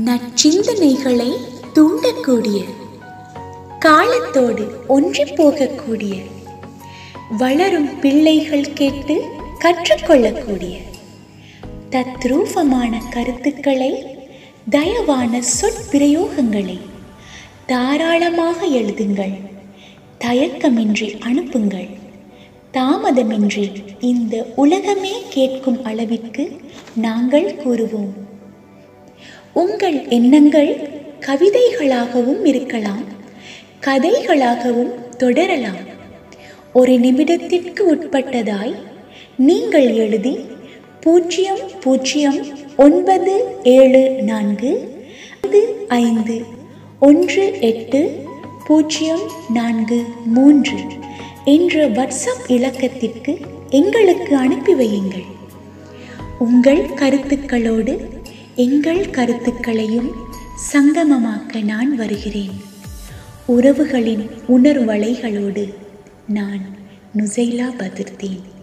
நச்சிந்தனைகளை தூண்டக்கூடிய காலத்தோடு ஒன்றி போகக்கூடிய வளரும் பிள்ளைகள் கேட்டு கற்றுக்கொள்ளக்கூடிய தத்ரூபமான கருத்துக்களை தயவான சொற்பிரயோகங்களை தாராளமாக எழுதுங்கள் தயக்கமின்றி அனுப்புங்கள் தாமதமின்றி இந்த உலகமே கேட்கும் அளவிற்கு நாங்கள் கூறுவோம் உங்கள் எண்ணங்கள் கவிதைகளாகவும் இருக்கலாம் கதைகளாகவும் தொடரலாம் ஒரு நிமிடத்திற்கு உட்பட்டதாய் நீங்கள் எழுதி பூஜ்ஜியம் பூஜ்ஜியம் ஒன்பது ஏழு நான்கு ஐந்து ஐந்து ஒன்று எட்டு பூஜ்ஜியம் நான்கு மூன்று என்ற வாட்ஸ்அப் இலக்கத்திற்கு எங்களுக்கு அனுப்பி வையுங்கள் உங்கள் கருத்துக்களோடு எங்கள் கருத்துக்களையும் சங்கமமாக்க நான் வருகிறேன் உறவுகளின் உணர்வலைகளோடு நான் நுசைலா பதிர்தேன்